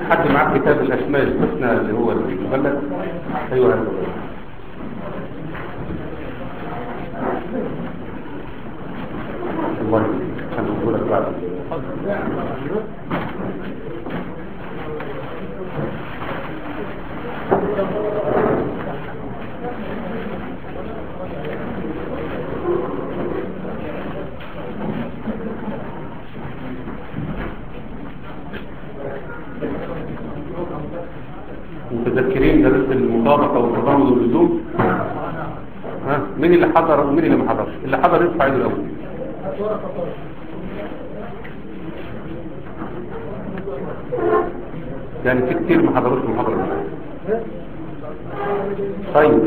حد معاه كتاب الأسماء الحسنى اللي هو المغلق أيوه هذا هو. الله يخليك هنقول لك بعد متذكرين درس المطابقة والتضامن واللزوم ها مين اللي حضر ومين اللي ما حضرش اللي حضر يرفع ايده الاول يعني في كتير ما حضروش المحاضرة دي. طيب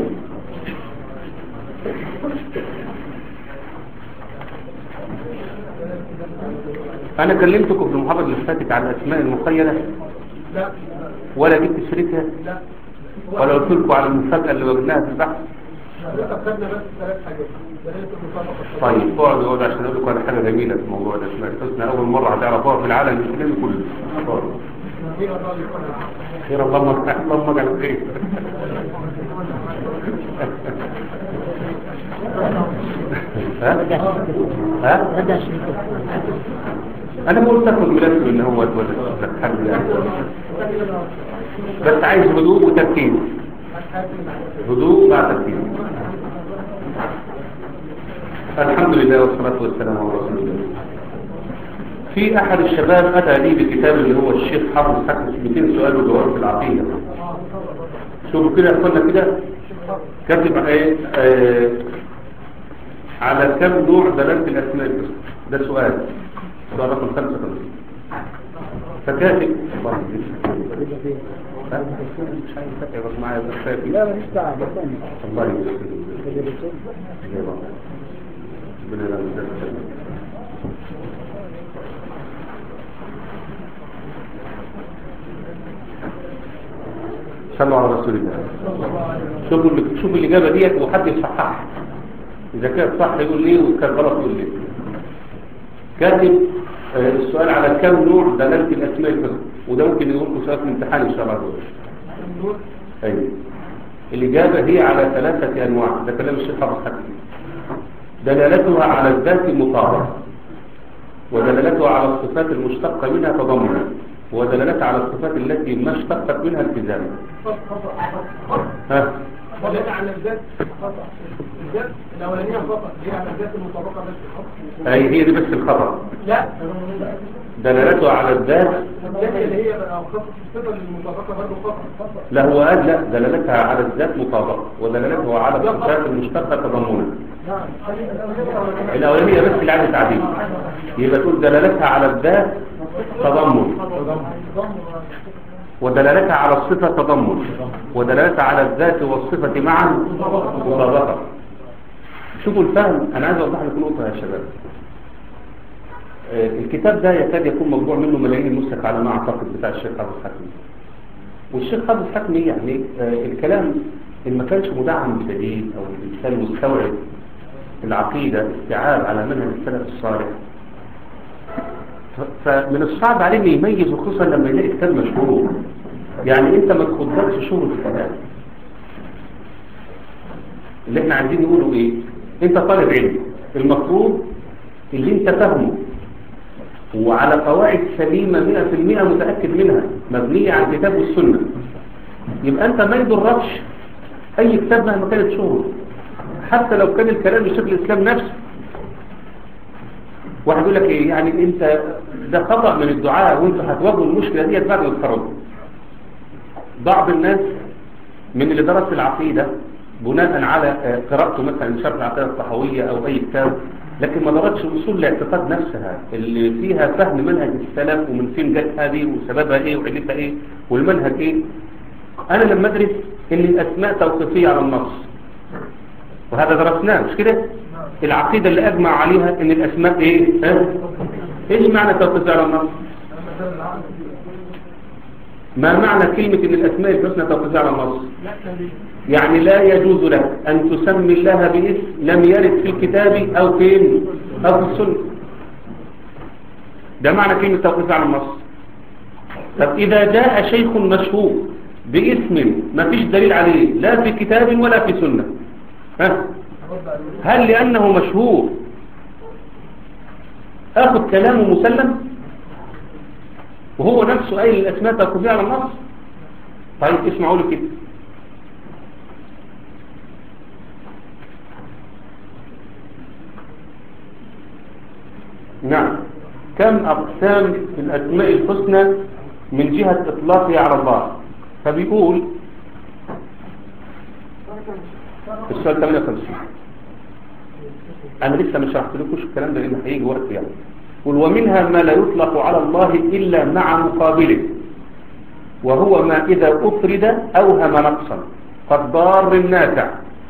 انا كلمتكم في المحاضرة اللي فاتت عن الاسماء المخيلة لا ولا جبت شريكها لا ولا قلت لكم على المفاجأة اللي وجدناها في البحث حضرتك خدنا بس ثلاث حاجات بداية المسابقة طيب اقعدوا اقعدوا عشان اقول لكم على حاجة جميلة في موضوع الاسماء الحسنى اول مرة هتعرفوها في العالم الاسلامي كله اقعدوا. هي الله يكون خير اللهم اللهم اجعل خير ها ها رجع شريكه انا ما قلت اخد ملف ان هو اتولد الحمد لله بس عايز هدوء وتركيز هدوء مع تركيز الحمد لله والصلاة والسلام على رسول الله في احد الشباب اتى لي بكتاب اللي هو الشيخ حافظ حكم 200 سؤال وجواب في العقيدة شوفوا كده يا اخوانا كده كاتب ايه آه على كم نوع دلالة الاسماء الحسنى ده سؤال سؤال رقم 55 فكاتب الله يجزيك. ها؟ مش عايز تقرا معايا بس كافي. لا ماليش دعوه بس الله يجزيك. ربنا لا يجزيك. صلوا على رسول الله شوفوا اللي- شوفوا الإجابة ديت وحد يصححها إذا كانت صح يقول ليه وكان غلط يقول ليه كاتب آه، السؤال على كم نوع دلالة الأسماء الحسنى وده ممكن يقول لكم سؤال في الامتحان إن شاء الله النور أيوة الإجابة هي على ثلاثة أنواع ده كلام الشيخ حافظ حكيم دلالتها على الذات مطابقة ودلالتها على الصفات المشتقة منها تضمنا ودلالتها على الصفات التي ما اشتقت منها التزاما ها وليس على الذات خطأ الذات الأولانية خطأ هي على الذات المطابقة بس خطأ أي هي دي بس الخطأ لا دلالتها على الذات الذات اللي هي بقى خطأ الصفة للمطابقة برضه خطأ خطأ لا هو قال لا دلالتها على الذات مطابقة ودلالتها على الصفات المشتقة تضمنا الأولانية بس اللي عايزة تعديل يبقى تقول دلالتها على الذات تضمن ودلالتها على الصفة تضمن ودلالتها على الذات والصفة معا مطابقة شوفوا الفهم أنا عايز أوضح لكم نقطة يا شباب آه، الكتاب ده يكاد يكون مطبوع منه ملايين النسخ على ما أعتقد بتاع الشيخ حافظ حكمي والشيخ حافظ حكمي يعني آه، الكلام إن ما كانش مدعم بدليل أو الإنسان مستوعب العقيدة استيعاب على منهج السلف الصالح ف- فمن الصعب عليه انه يميز خصوصا لما يلاقي كتاب مشهور يعني انت ما تخدرش شهرة الكلام اللي احنا عايزين نقوله ايه انت طالب علم المفروض اللي انت فاهمه وعلى قواعد سليمة 100% متأكد منها مبنية على الكتاب والسنة يبقى انت ما يضركش اي كتاب مهما كانت شهرة حتى لو كان الكلام لشيخ الاسلام نفسه واحد يقول لك ايه يعني انت ده خطأ من الدعاء وانت هتواجهوا المشكلة ديت بعد ما تتخرجوا بعض الناس من اللي درس العقيدة بناء على آه، قراءته مثلا شرح العقيدة الصحوية او اي كتاب لكن ما درسش اصول الاعتقاد نفسها اللي فيها فهم منهج السلف ومن فين جت هذه وسببها ايه وعلتها ايه والمنهج ايه انا لما ادرس ان الاسماء توقيفية على النص وهذا درسناه مش كده العقيدة اللي اجمع عليها ان الاسماء ايه ها؟ ايش معنى توقيفية على النص ما معنى كلمة ان الاسماء الحسنى توقيفية على النص لا تنبيه يعني لا يجوز لك أن تسمي الله باسم لم يرد في الكتاب أو فين أو في السنة ده معنى كلمة توقيف على النص طب إذا جاء شيخ مشهور باسم ما فيش دليل عليه لا في كتاب ولا في سنة ها؟ هل لأنه مشهور أخذ كلامه مسلم وهو نفسه قايل الأسماء تركزية على النص طيب اسمعوا لي كده نعم كم أقسام الأسماء الحسنى من جهة إطلاقها على الله فبيقول السؤال 58 أنا لسه مش شرحت لكم الكلام ده لأنه هيجي وقت يعني قل ومنها ما لا يطلق على الله إلا مع مقابله وهو ما إذا أفرد أوهم نقصا فالضار النافع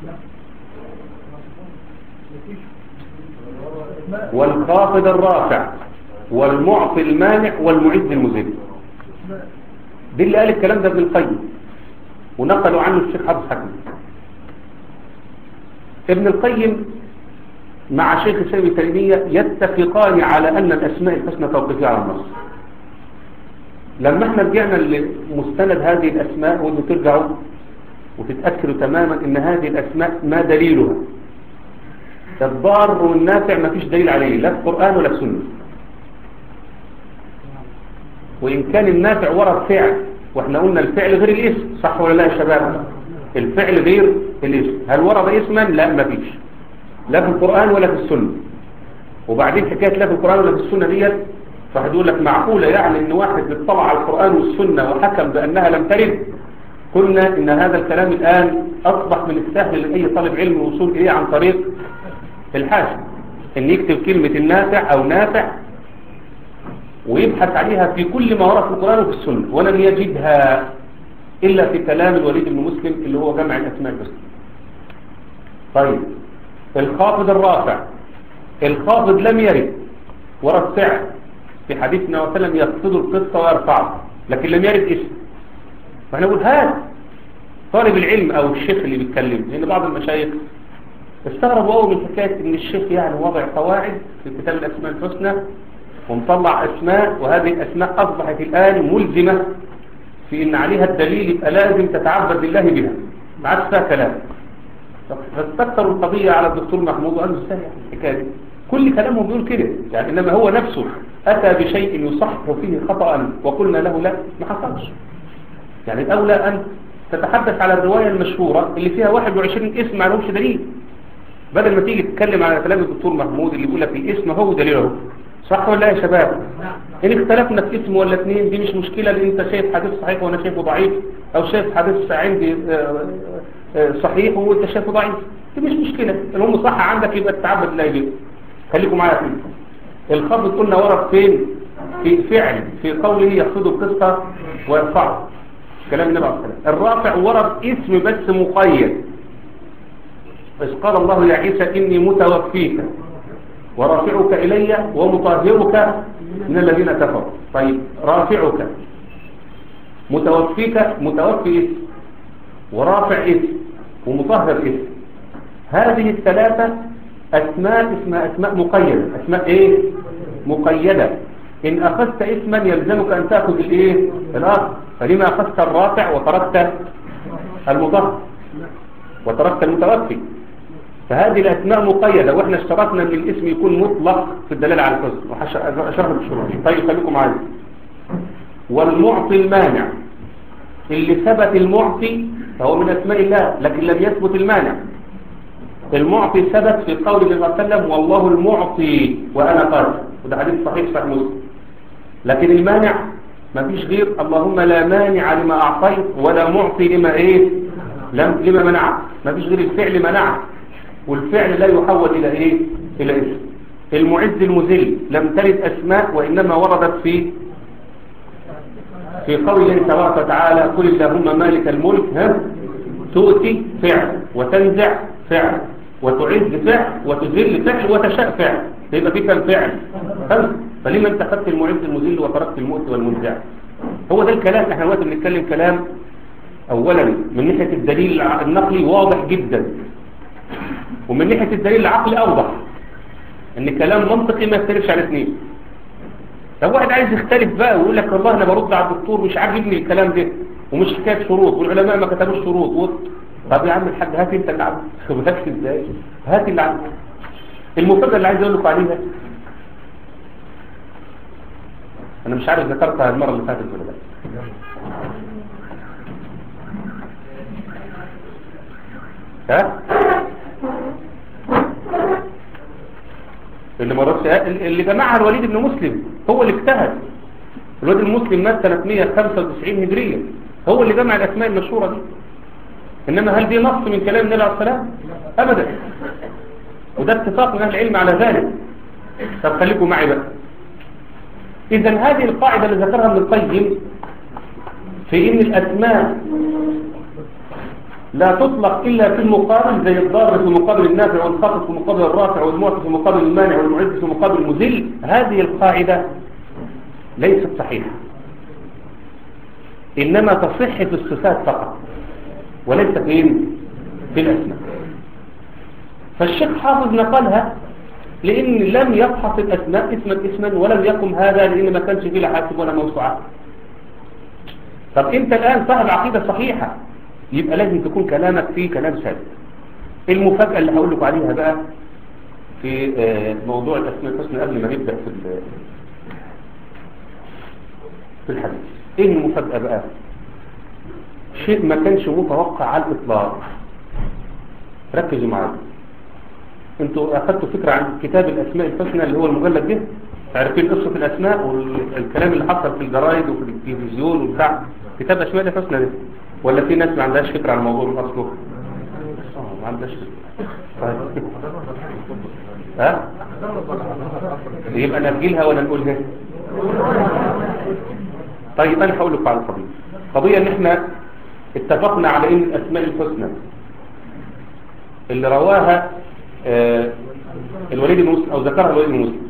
والخافض الرافع والمعطي المانع والمعز المذل دي اللي قال الكلام ده ابن القيم ونقلوا عنه الشيخ حافظ حكم ابن القيم مع شيخ الشيخ تيمية يتفقان على أن الأسماء الحسنى توقفية على النص لما احنا رجعنا لمستند هذه الأسماء وانتوا ترجعوا وتتأكدوا تماما ان هذه الأسماء ما دليلها الضار والنافع ما فيش دليل عليه لا في القرآن ولا في السنة وإن كان النافع ورد فعل واحنا قلنا الفعل غير الاسم صح ولا لا يا شباب الفعل غير الاسم هل ورد اسما لا ما فيش لا في القرآن ولا في السنة وبعدين حكاية لا في القرآن ولا في السنة ديت فواحد يقول لك معقولة يعني ان واحد اطلع على القرآن والسنة وحكم بأنها لم ترد قلنا ان هذا الكلام الآن أصبح من السهل لأي طالب علم الوصول إليه عن طريق الحاشي ان يكتب كلمة النافع او نافع ويبحث عليها في كل ما ورد في القرآن وفي السنة ولم يجدها إلا في كلام الوليد بن مسلم اللي هو جمع الأسماء الحسنى طيب الخافض الرافع الخافض لم يرد ورد فعل في حديثنا وسلم يخفض القصة ويرفعه لكن لم يرد اسم فاحنا نقول هذا طالب العلم او الشيخ اللي بيتكلم لان بعض المشايخ استغربوا قوي من حكايه ان الشيخ يعني وضع قواعد في كتاب الاسماء الحسنى ومطلع اسماء وهذه الاسماء اصبحت الان ملزمه في ان عليها الدليل يبقى لازم تتعبد بالله بها ما عادش فيها كلام فاستكثروا القضيه على الدكتور محمود وقالوا ازاي يعني الحكايه دي كل كلامهم بيقول كده يعني انما هو نفسه اتى بشيء يصحح فيه خطا وقلنا له لا ما حصلش يعني الاولى ان تتحدث على الروايه المشهوره اللي فيها 21 اسم ما لهمش دليل بدل ما تيجي تتكلم على كلام الدكتور محمود اللي يقول لك الاسم هو دليله صح ولا لا يا شباب ان اختلفنا في اسم ولا اثنين دي مش مشكلة لان انت شايف حديث صحيح وانا شايفه ضعيف او شايف حديث عندي صحيح وانت شايفه ضعيف دي مش مشكلة المهم صح عندك يبقى تتعبد الله يجيب خليكم معايا فيه الخفض قلنا ورد فين في فعل في قوله يخفض القصة ويرفعه كلام النبي عليه الصلاة الرافع ورد اسم بس مقيد إذ قال الله يا عيسى إني متوفيك ورافعك إلي ومطهرك من الذين كفروا طيب رافعك متوفيك متوفي اسم ورافع اسم ومطهر اسم هذه الثلاثة أسماء اسمها أسماء مقيدة أسماء إيه مقيدة إن أخذت اسما يلزمك أن تأخذ الإيه الآخر فلما أخذت الرافع وتركت المطهر وتركت المتوفي فهذه الأسماء مقيدة وإحنا اشترطنا أن الاسم يكون مطلق في الدلالة على الحسن وأشرنا بالشروط طيب خليكم معايا والمعطي المانع اللي ثبت المعطي فهو من أسماء الله لكن لم يثبت المانع المعطي ثبت في قول النبي صلى الله عليه وسلم والله المعطي وأنا قادر وده حديث صحيح صحيح مسلم لكن المانع ما فيش غير اللهم لا مانع لما أعطيت ولا معطي لما إيه لم لما منعت ما فيش غير الفعل منعت والفعل لا يحول إلى إيه إلى اسم المعز المذل لم ترد أسماء وإنما وردت في في قول الله تبارك وتعالى قل اللهم مالك الملك ها تؤتي فعل وتنزع فعل وتعز فعل وتذل فعل وتشاء فعل يبقى في كم فعل خمس فلما انت خدت المعز المذل وتركت المؤتي والمنزع هو ده الكلام احنا دلوقتي بنتكلم كلام اولا من ناحيه الدليل النقلي واضح جدا ومن ناحية الدليل العقلي أوضح ان كلام منطقي ما يختلفش على اثنين طب واحد عايز يختلف بقى ويقول لك والله انا برد على الدكتور مش عارف يبني الكلام ده ومش حكايه شروط والعلماء ما كتبوش شروط و... طب يا عم الحاج هات انت اللي عندك خبرتك ازاي هات اللي عندك المفاجاه اللي عايز اقول لكم عليها انا مش عارف ذكرتها المره اللي فاتت ولا لا ها اللي مرات اللي جمعها الوليد بن مسلم هو اللي اجتهد الوليد المسلم مات سنة 195 هجرية هو اللي جمع الأسماء المشهورة دي إنما هل دي نص من كلام النبي عليه الصلاة أبدا وده اتفاق من أهل العلم على ذلك طب خليكم معي بقى إذا هذه القاعدة اللي ذكرها ابن القيم في إن الأسماء لا تطلق إلا في المقابل زي الضار في مقابل النافع والخاطف في مقابل الرافع والمعطي في مقابل المانع والمعز في مقابل المذل هذه القاعدة ليست صحيحة إنما تصح في الصفات فقط وليس في في الأسماء فالشيخ حافظ نقلها لأن لم يفحص الأسماء اسما اسما ولم يقم هذا لأن ما كانش فيه لا حاسب ولا موسوعات طب أنت الآن صاحب عقيدة صحيحة يبقى لازم تكون كلامك فيه كلام ثابت المفاجأة اللي هقول لكم عليها بقى في موضوع الأسماء الحسنى قبل ما نبدأ في في الحديث ايه المفاجأة بقى شيء ما كانش متوقع على الإطلاق ركزوا معايا انتوا اخذتوا فكرة عن كتاب الأسماء الحسنى اللي هو المجلد ده عارفين قصة الأسماء والكلام اللي حصل في الجرايد وفي التلفزيون وبتاع كتاب أسماء الحسنى ده ولا في ناس ما عندهاش فكرة عن الموضوع من أصله اه ما عندهاش فكرة طيب ها يبقى نرجلها ولا نقولها طيب انا هقول لكم على القضيه قضيه ان احنا اتفقنا على ان الاسماء الحسنى اللي رواها آه الوليد المسلم او ذكرها الوليد المسلم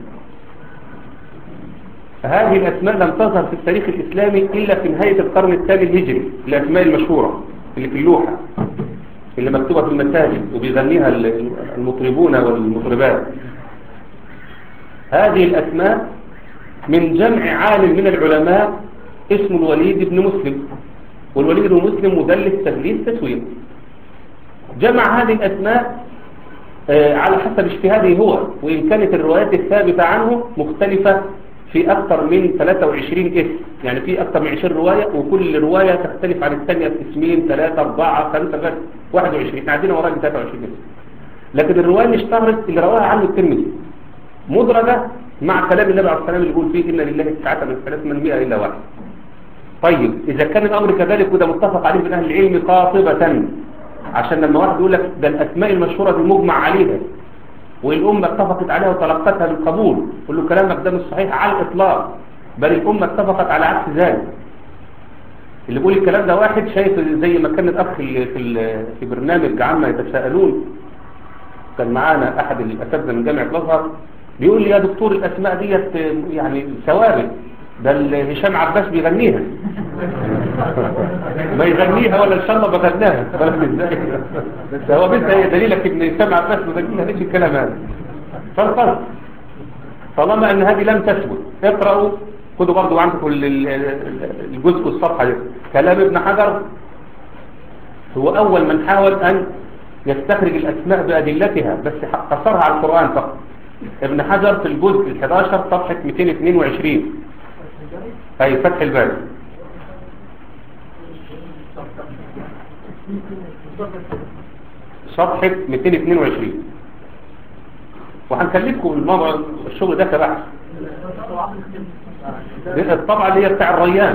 هذه الاسماء لم تظهر في التاريخ الاسلامي الا في نهايه القرن الثاني الهجري الاسماء المشهوره اللي في اللوحه اللي مكتوبه في المساجد وبيغنيها المطربون والمطربات هذه الاسماء من جمع عالم من العلماء اسمه الوليد بن مسلم والوليد بن مسلم مدلس تدليس تسويق جمع هذه الأسماء آه على حسب اجتهاده هو وإن كانت الروايات الثابتة عنه مختلفة في أكثر من 23 اسم يعني في أكثر من 20 رواية وكل رواية تختلف عن الثانية في اسمين 3 4 5 21 احنا عندنا وراء 23 اسم لكن الرواية اللي اشتهرت اللي رواها عنه الترمذي مدرجة مع كلام النبي عليه الصلاة والسلام اللي يقول فيه إن لله تسعة من ثلاث من مئة إلا واحد طيب إذا كان الأمر كذلك وده متفق عليه من أهل العلم قاطبة عشان لما واحد يقول لك ده الأسماء المشهورة دي مجمع عليها والأمة اتفقت عليها وتلقتها بالقبول قل له كلامك ده مش صحيح على الإطلاق بل الأمة اتفقت على عكس ذلك اللي بيقول الكلام ده واحد شايف زي ما كان الأخ في في برنامج عامة يتساءلون كان معانا أحد الأساتذة من جامعة الأزهر بيقول لي يا دكتور الأسماء ديت يعني ثوابت ده هشام عباس بيغنيها ما يغنيها ولا ان شاء الله بغناها ثوابت هي دليلك ان هشام عباس بيغنيها ليش الكلام هذا فالقصد طالما ان هذه لم تثبت اقرأوا خدوا برضو عندكم الجزء الصفحة دي كلام ابن حجر هو أول من حاول أن يستخرج الأسماء بأدلتها بس قصرها على القرآن فقط ابن حجر في الجزء ال 11 صفحة 222 أي فتح الباري صفحة 222 وهنكلمكم الموضوع الشغل ده كبحث الطبعة اللي هي بتاع الريان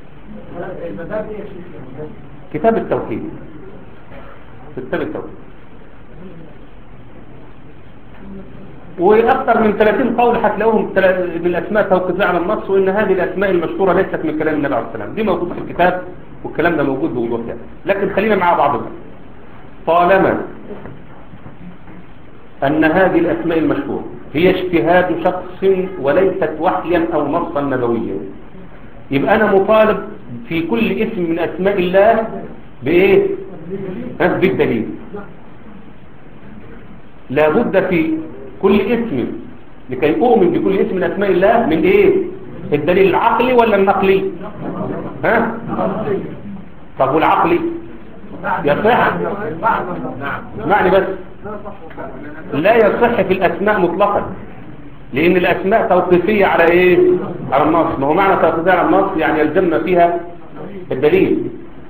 كتاب التوحيد كتاب التوحيد وأكثر من 30 قول هتلاقوهم من الأسماء توقفها على النص وإن هذه الأسماء المشهورة ليست من كلام النبي عليه السلام دي موجودة في الكتاب والكلام ده موجود بوضوح يعني لكن خلينا مع بعض طالما أن هذه الأسماء المشهورة هي اجتهاد شخص وليست وحيا أو نصا نبويا يبقى أنا مطالب في كل اسم من أسماء الله بإيه؟ بالدليل لابد في كل اسم لكي أؤمن بكل اسم من أسماء الله من إيه؟ الدليل العقلي ولا النقلي ها طب والعقلي يصح معني بس لا يصح في الأسماء مطلقا لأن الأسماء توقيفية على إيه على النص ما هو معنى توقيفية على النص يعني يلزمنا فيها الدليل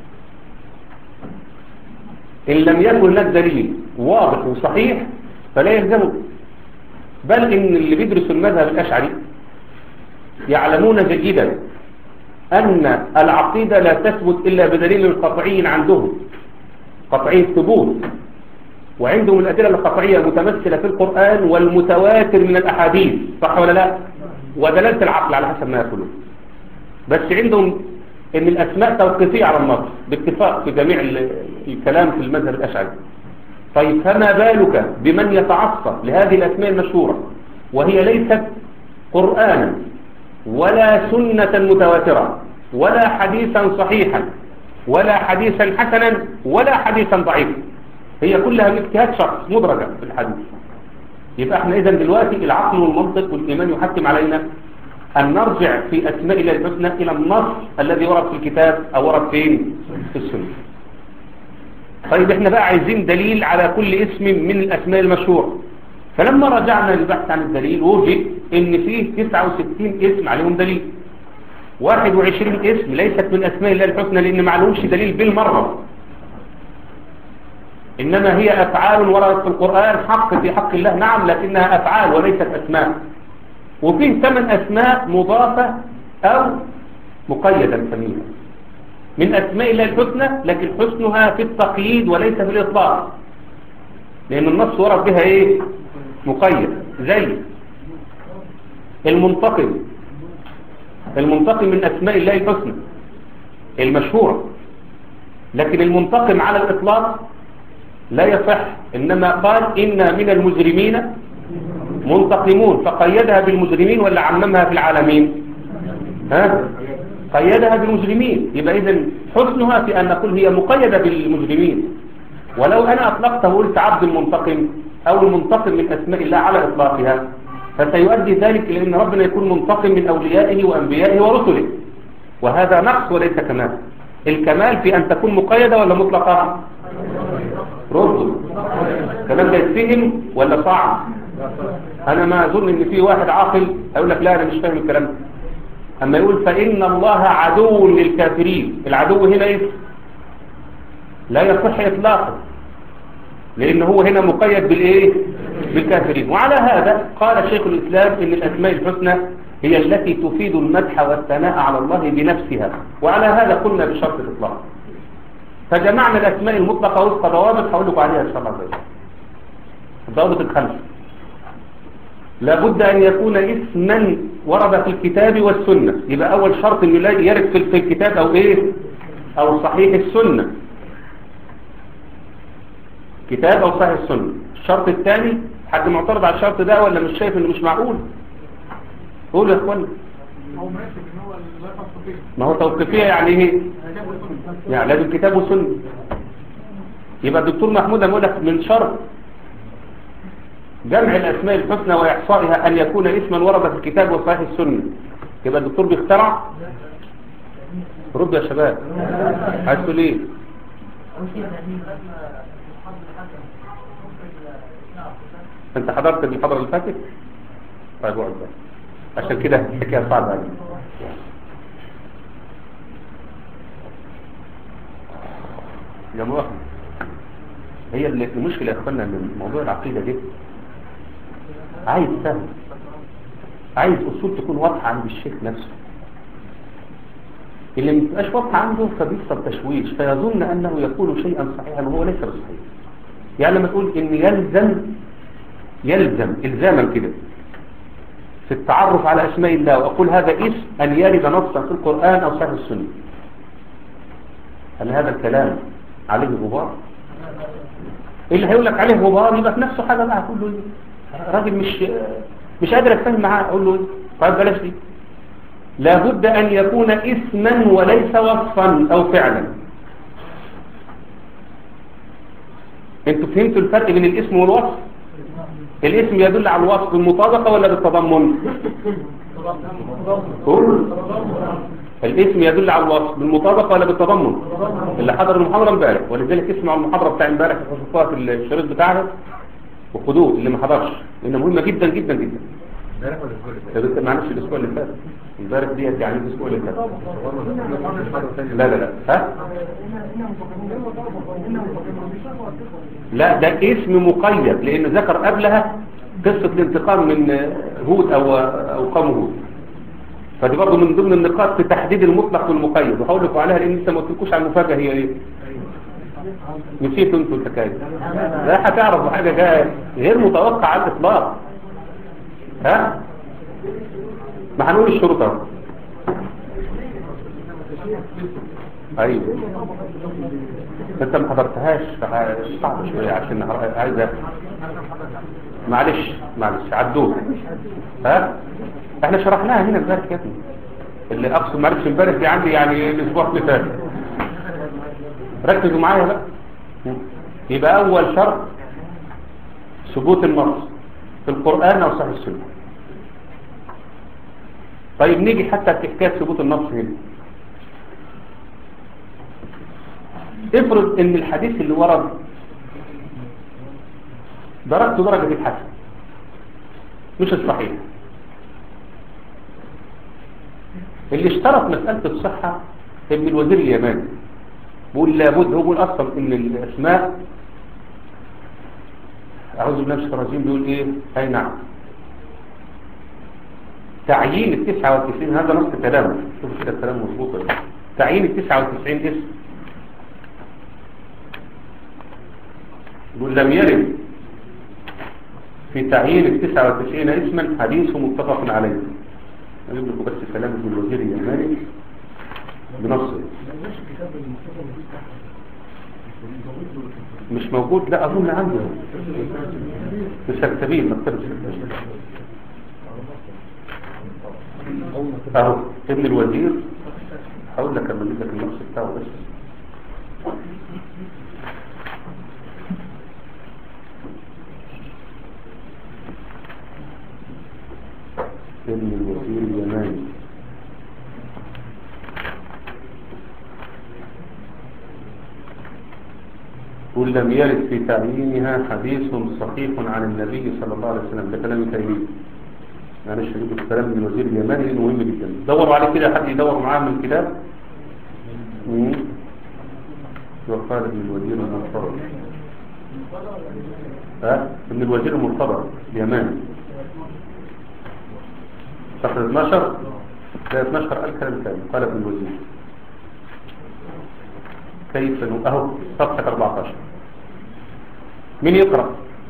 إن لم يكن لك دليل واضح وصحيح فلا يلزمه بل إن اللي بيدرسوا المذهب الأشعري يعلمون جيدا أن العقيدة لا تثبت إلا بدليل قطعي عندهم قطعي الثبوت وعندهم الأدلة القطعية المتمثلة في القرآن والمتواتر من الأحاديث صح ولا لا ودلالة العقل على حسب ما يقولون بس عندهم ان الأسماء توقيفية على النص باتفاق في جميع الكلام في المذهب الأشعري طيب فما بالك بمن يتعصب لهذه الأسماء المشهورة وهي ليست قرآنا ولا سنة متواترة ولا حديثا صحيحا ولا حديثا حسنا ولا حديثا ضعيفا هي كلها من اجتهاد شخص مدرجة في الحديث يبقى احنا اذا دلوقتي العقل والمنطق والايمان يحكم علينا ان نرجع في اسماء الله الحسنى الى النص الذي ورد في الكتاب او ورد فين في السنه طيب احنا بقى عايزين دليل على كل اسم من الاسماء المشهوره فلما رجعنا للبحث عن الدليل وجد ان فيه 69 اسم عليهم دليل 21 اسم ليست من اسماء الله الحسنى لان ما عليهمش دليل بالمره إنما هي أفعال وردت في القرآن حق في حق الله نعم لكنها أفعال وليست أسماء وفيه ثمان أسماء مضافة أو مقيدة نسميها من أسماء الله الحسنى لكن حسنها في التقييد وليس في الإطلاق لأن النص ورد بها إيه مقيد زي المنتقم المنتقم من أسماء الله الحسنى المشهورة لكن المنتقم على الإطلاق لا يصح إنما قال إنا من المجرمين منتقمون فقيدها بالمجرمين ولا عممها في العالمين ها قيدها بالمجرمين يبقى إذن حسنها في أن نقول هي مقيدة بالمجرمين ولو أنا أطلقته قلت عبد المنتقم أو المنتقم من أسماء الله على إطلاقها فسيؤدي ذلك إلى أن ربنا يكون منتقم من أوليائه وأنبيائه ورسله وهذا نقص وليس كمال الكمال في أن تكون مقيدة ولا مطلقة ردوا الكلام ده يتفهم ولا صعب انا ما اظن ان في واحد عاقل هيقول لك لا انا مش فاهم الكلام ده اما يقول فان الله عدو للكافرين العدو هنا ايه لا يصح اطلاقا لان هو هنا مقيد بالايه بالكافرين وعلى هذا قال شيخ الاسلام ان الاسماء الحسنى هي التي تفيد المدح والثناء على الله بنفسها وعلى هذا قلنا بشرط الاطلاق فجمعنا الأسماء المطلقة وفق ضوابط هقول لكم عليها إن شاء الله زي الضوابط الخمسة لابد أن يكون اسما ورد في الكتاب والسنة يبقى أول شرط أنه يرد في الكتاب أو إيه أو صحيح السنة كتاب أو صحيح السنة الشرط الثاني حد معترض على الشرط ده ولا مش شايف أنه مش معقول قولوا يا أخوانا ما هو توقيفية يعني ايه يعني لازم كتاب وسنة يبقى الدكتور محمود لما يقول لك من شرط جمع الأسماء الحسنى وإحصائها أن يكون اسما ورد في الكتاب وصحيح السنة يبقى الدكتور بيخترع رد يا شباب عايز تقول ايه انت حضرت المحاضرة اللي فاتت طيب اقعد بقى عشان كده الحكايه صعبه عليك يا مؤمن هي المشكلة يا اخوانا ان موضوع العقيدة دي عايز سهل عايز اصول تكون واضحة عند الشيخ نفسه اللي ما تبقاش واضحة عنده فبيحصل تشويش فيظن انه يقول شيئا صحيحا وهو ليس بصحيح يعني لما تقول ان يلزم يلزم الزاما كده في التعرف على اسماء الله واقول هذا اسم ان يرد نصا في القرآن او صحيح السنة هل هذا الكلام عليه غبار اللي هيقول لك عليه غبار يبقى في نفسه حاجة بقى هتقول له ايه راجل مش مش قادر اتفاهم معاه اقول له ايه طيب بلاش دي لابد ان يكون اسما وليس وصفا او فعلا انتوا فهمتوا الفرق بين الاسم والوصف الاسم يدل على الوصف بالمطابقة ولا بالتضمن كل الاسم يدل على الوصف بالمطابقة ولا بالتضمن اللي حضر المحاضرة امبارح ولذلك اسمعوا المحاضرة بتاع امبارح خصوصا في الشريط بتاعها وخدوه اللي ما حضرش لانها مهمة جدا جدا جدا امبارح ولا الاسبوع اللي فات؟ طب انت معلش الاسبوع اللي فات امبارح ديت يعني الاسبوع اللي فات لا لا لا لا ها لا ده اسم مقيد لانه ذكر قبلها قصة الانتقام من هود او او قوم هود فدي برضه من ضمن النقاط في تحديد المطلق والمقيد وهقول لكم عليها لان لسه ما قلتلكوش على المفاجاه هي ايه نسيتوا انتوا الحكايه لا هتعرفوا حاجه جايه غير متوقعه على الاطلاق ها ما هنقول الشروط اهو ايوه انت ما حضرتهاش صعب شويه عشان عايزه معلش معلش عدوه ها احنا شرحناها هنا امبارح يا ابني اللي اقصد معلش امبارح دي عندي يعني الاسبوع اللي فات ركزوا معايا بقى يبقى اول شرط ثبوت النص في القران او صحيح السنه طيب نيجي حتى في حكايه ثبوت النص هنا افرض ان الحديث اللي ورد درجته درجة الحسن مش الصحيح اللي اشترط مسألة الصحة ابن الوزير اليماني بيقول لابد هو بيقول اصلا ان الاسماء اعوذ بالله من الشيطان الرجيم بيقول ايه اي نعم تعيين ال 99 هذا نص كلامه شوف كده الكلام مظبوط ولا لا. تعيين ال 99 اسم يقول لم يرد في تعيين ال 99 اسما حديث متفق عليه اجيب لكم بس كلام ابن الوزير اليماني بنصه مش موجود لا اظن عنده في السكتبين مكتبه السكتبين اهو ابن الوزير هقول لك اما لك النص بتاعه بس ابن الوزير اليماني قل لم يرد في تعيينها حديث صحيح عن النبي صلى الله عليه وسلم ده كلام تأييد انا شريك الكلام من الوزير اليماني لانه مهم جدا دوروا عليه كده حد يدور معاه من الكتاب وقال ابن الوزير المرتضى ها ابن الوزير المرتضى اليماني صفحة 12 ده 12 ألف كلام كامل قال ابن الوزير كيف نو... أهو صفحة 14 مين يقرأ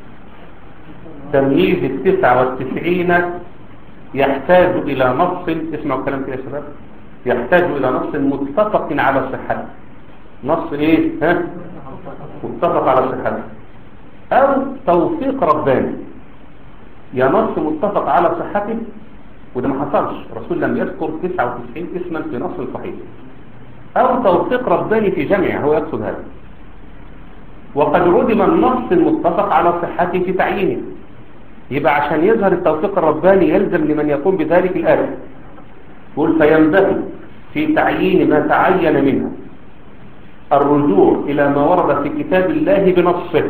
تمييز التسعة والتسعين يحتاج إلى نص اسمعوا الكلام كده يا شباب يحتاج إلى نص متفق على صحته نص إيه ها متفق على صحته أو توثيق رباني يا نص متفق على صحته وده ما حصلش الرسول لم يذكر 99 اسما في نص صحيح او توثيق رباني في جمعه هو يقصد هذا وقد عدم النص المتفق على صحته في تعيينه يبقى عشان يظهر التوثيق الرباني يلزم لمن يقوم بذلك الآية يقول فينبغي في تعيين ما تعين منها الرجوع إلى ما ورد في كتاب الله بنصه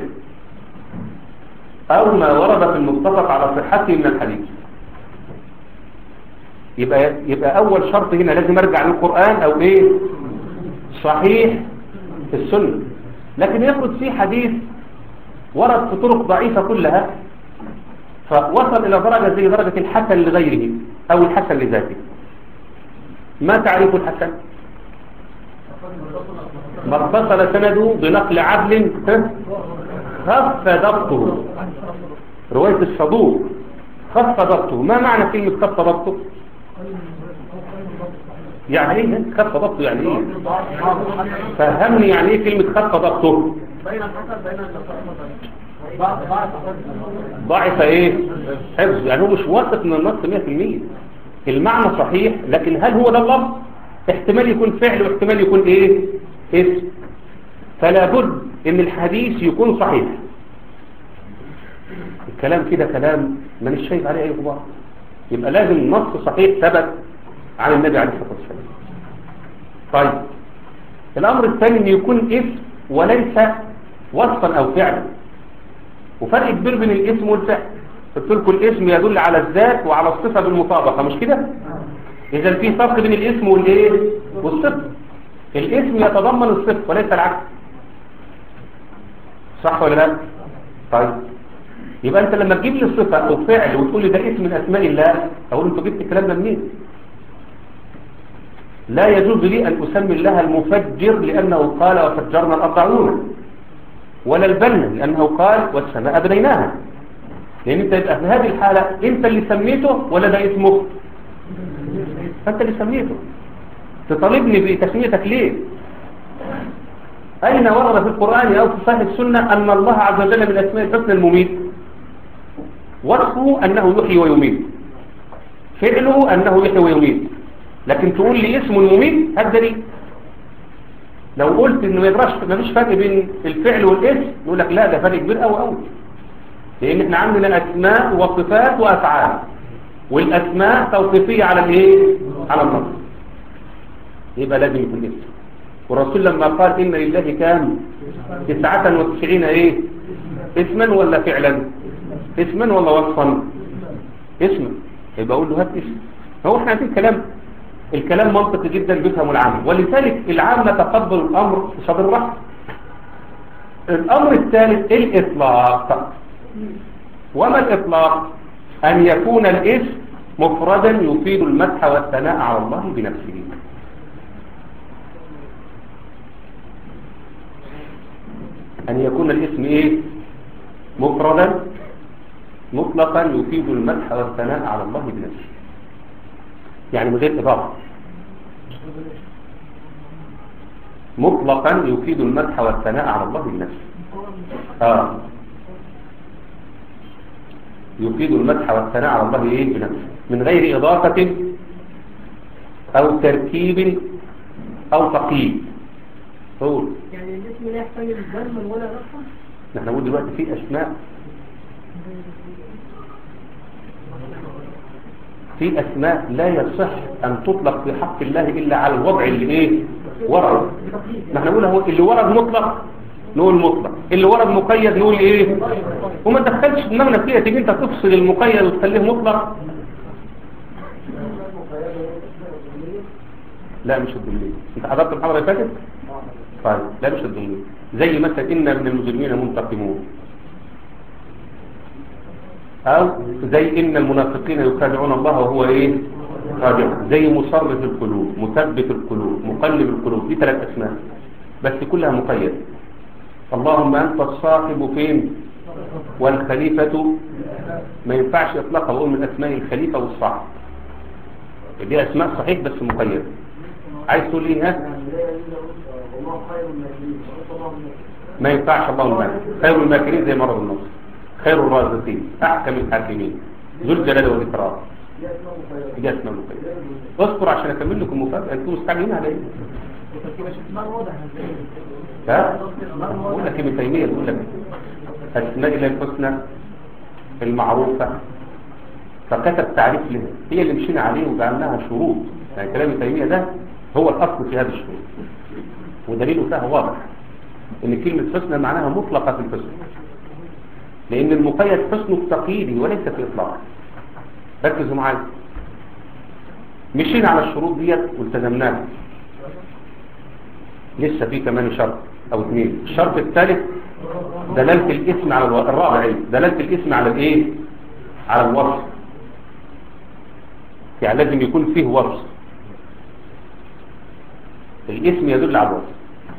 أو ما ورد في المتفق على صحته من الحديث يبقى يبقى اول شرط هنا لازم ارجع للقرآن او ايه صحيح في السنة لكن يفرض فيه حديث ورد في طرق ضعيفة كلها فوصل الى درجة زي درجة الحسن لغيره او الحسن لذاته ما تعريف الحسن ما اتصل سنده بنقل عدل خف ضبطه رواية الصدوق خف ضبطه ما معنى كلمة خف ضبطه يعني ايه خف ضبطه يعني ايه فهمني يعني ايه كلمة خف ضبطه بين الحسن بين ضعف ايه حفظ يعني هو مش واثق من النص 100% المعنى صحيح لكن هل هو ده اللفظ احتمال يكون فعل واحتمال يكون ايه اسم فلا بد ان الحديث يكون صحيح الكلام كده كلام مانيش شايف عليه اي غبار يبقى لازم نص صحيح ثبت عن النبي عليه الصلاة والسلام طيب الأمر الثاني أن يكون اسم وليس وصفا أو فعلا وفرق كبير بين الاسم والفعل قلت لكم الاسم يدل على الذات وعلى الصفة بالمطابقة مش كده إذا في فرق بين الاسم والإيه والصفة الاسم يتضمن الصفة وليس العكس صح ولا لا طيب يبقى انت لما تجيب لي صفة او فعل وتقول لي ده اسم من اسماء الله اقول انت جبت الكلام ده منين لا يجوز لي ان اسمي الله المفجر لانه قال وفجرنا الارض عيونا ولا البنا لانه قال والسماء بنيناها لان انت يبقى في هذه الحالة انت اللي سميته ولا ده اسمه فانت اللي سميته تطالبني بتسميتك ليه أين ورد في القرآن أو في صحيح السنة أن الله عز وجل من أسماء الحسنى المميت وصفه أنه يحيي ويميت فعله أنه يحيي ويميت لكن تقول لي اسم المميت هذا دليل لو قلت إنه ما يدرش ما فيش فرق بين الفعل والاسم نقول لك لا ده فرق كبير قوي قوي لأن احنا عندنا أسماء وصفات وأفعال والأسماء توصيفية على الإيه؟ على النص يبقى لازم يكون اسم والرسول لما قال إن لله كام تسعة وتسعين إيه اسما ولا فعلا اسما ولا وصفا اسما يبقى أقول له هات اسم هو احنا عايزين كلام الكلام منطقي جدا بيفهم العام ولذلك العام تقبل الأمر بصدر الرحم الأمر الثالث الإطلاق وما الإطلاق أن يكون الاسم مفردا يفيد المدح والثناء على الله بنفسه أن يكون الاسم إيه مفردا مطلقا يفيد المدح والثناء على الله بنفسه يعني من غير إضافة مطلقا يفيد المدح والثناء على الله بنفسه آه. يفيد المدح والثناء على الله إيه بنفسه من غير إضافة أو تركيب أو تقييد قول يعني الاسم لا يحتاج الدم ولا رقم نحن نقول دلوقتي في أسماء في أسماء لا يصح أن تطلق في حق الله إلا على الوضع اللي إيه ورد نحن نقول هو اللي ورد مطلق نقول مطلق اللي ورد مقيد نقول إيه وما تدخلش دماغنا فيها تيجي أنت تفصل المقيد وتخليه مطلق لا مش الدليل انت حضرت المحاضرة اللي فاتت طيب لا مش الدليل زي مثلا إن من المجرمين منتقمون أو زي إن المنافقين يخادعون الله وهو إيه خادع زي مصرف القلوب مثبت القلوب مقلب القلوب دي ثلاث أسماء بس كلها مقيدة اللهم أنت الصاحب فين والخليفة ما ينفعش إطلاقها بقول من أسماء الخليفة والصاحب دي أسماء صحيح بس مقيدة عايز تقول إيه ها ما ينفعش الله المالك خير الماكرين زي مرض النص خير الرازقين أحكم الحاكمين ذو الجلال والإكرام دي أسماء مقيدة اذكر عشان أكمل لكم مفاجأة أنتم مستعجلين على إيه ها بقول لك ابن تيمية بقول لك أسماء الله الحسنى المعروفة فكتب تعريف لها هي اللي مشينا عليه وجعلناها شروط يعني كلام ابن تيمية ده هو الأصل في هذه الشروط ودليله فيها واضح ان كلمة حسنى معناها مطلقة في الحسن لان المقيد حسنه التقييدي وليس في اطلاق ركزوا معايا مشينا على الشروط ديت والتزمناها لسه في كمان شرط او اثنين الشرط الثالث دلالة الاسم على الو... الرابع ايه دلالة الاسم على الايه على الوصف يعني لازم يكون فيه وصف الاسم يدل على الوصف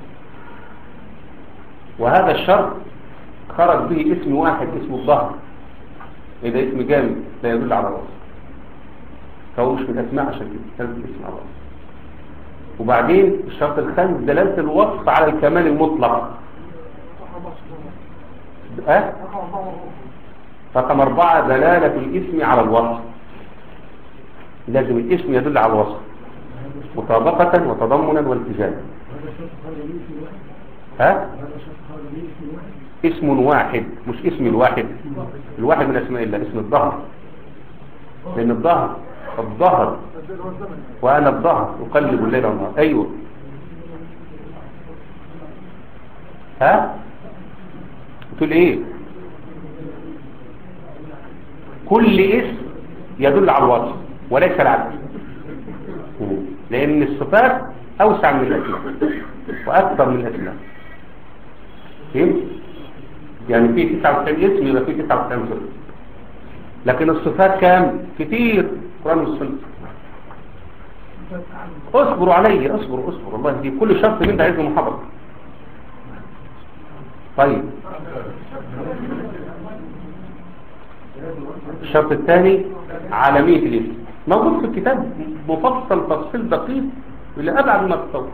وهذا الشرط خرج به اسم واحد اسمه الظهر إذا اسم جامد لا يدل على الوصف فهو مش من الأسماء عشان كده لازم اسم على الوصف وبعدين الشرط الخامس دلالة الوصف على الكمال المطلق أه؟ رقم أربعة دلالة الاسم على الوصف لازم الاسم يدل على الوصف مطابقة وتضمنا والتزاما ها اسم واحد مش اسم الواحد الواحد من اسماء الله اسم الظهر لان الظهر الظهر وانا الظهر اقلب الليل والنهار ايوه ها تقول ايه كل اسم يدل على الوصف وليس العكس لان الصفات اوسع من الاسماء واكثر من الاسماء فهمت يعني في 99 اسم يبقى في 99 صفه لكن الصفات كام كتير القران والسنه اصبروا علي اصبروا اصبروا والله دي كل شرط من ده عايز محاضره طيب الشرط الثاني عالمية الاسم موجود في الكتاب مفصل تفصيل دقيق إلى أبعد ما تتصور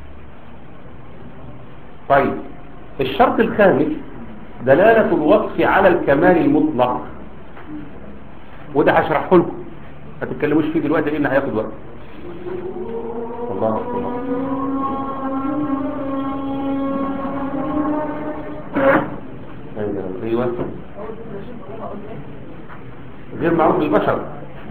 طيب الشرط الخامس دلالة الوصف على الكمال المطلق وده هشرحه لكم ما تتكلموش فيه دلوقتي لأن هياخد وقت الله أكبر ايوه غير معروف بالبشر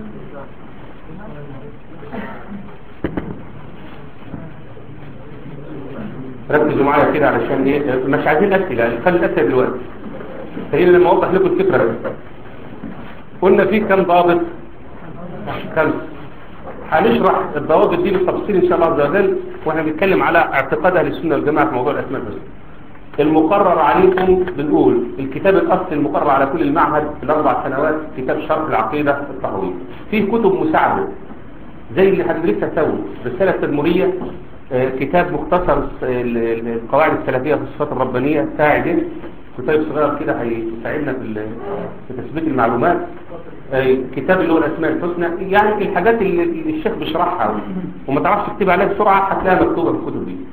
ركزوا معايا كده علشان ايه مش عايزين اسئله خلي الاسئله دلوقتي خلينا لما اوضح لكم الفكره بس قلنا في كم ضابط خمس هنشرح الضوابط دي بالتفصيل ان شاء الله عز وجل واحنا بنتكلم على اعتقاد اهل السنه والجماعه في موضوع الاسماء بس المقرر عليكم بنقول الكتاب الأصلي المقرر على كل المعهد في الأربع سنوات كتاب شرح العقيدة الطهوية فيه كتب مساعدة زي اللي هندرسها سوا رسالة تدمرية آه، كتاب مختصر الس- ال- ال- القواعد السلفية في الصفات الربانية ساعد كتاب صغير كده هيساعدنا في ال- في تثبيت المعلومات آه، كتاب اللي هو الأسماء الحسنى يعني الحاجات اللي اللي الشيخ بيشرحها وما تعرفش تكتب عليها بسرعة هتلاقيها مكتوبة في الكتب دي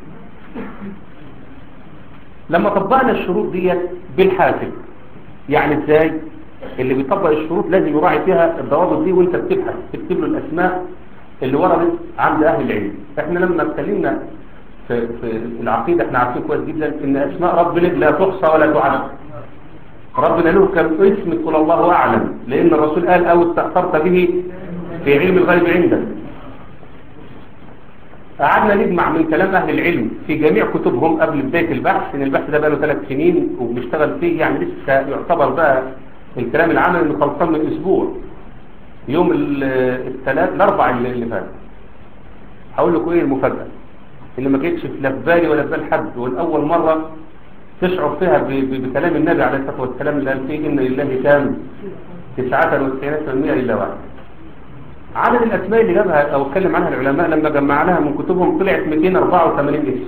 لما طبقنا الشروط ديت بالحاسب يعني ازاي اللي بيطبق الشروط لازم يراعي فيها الضوابط دي وانت بتبحث تكتب له الاسماء اللي وردت عند اهل العلم احنا لما اتكلمنا في, في العقيدة احنا عارفين كويس جدا ان اسماء ربنا لا تحصى ولا تعد ربنا له كم اسم تقول الله اعلم لان الرسول قال او استأثرت به في علم الغيب عندك قعدنا نجمع من كلام أهل العلم في جميع كتبهم قبل بداية البحث إن البحث ده بقى له ثلاث سنين وبنشتغل فيه يعني لسه يعتبر بقى الكلام العملي إنه خلصان من أسبوع يوم ال- الثلاث الأربع اللي اللي فات هقول لكم إيه المفاجأة اللي ما كانتش لا في بالي ولا في بال حد والأول مرة تشعر فيها ب- ب- بكلام النبي عليه الصلاة والسلام اللي قال فيه إن لله كام تسعة وتسعين في إلا واحد عدد الأسماء اللي جابها أو اتكلم عنها العلماء لما جمعناها من كتبهم طلعت 284 اسم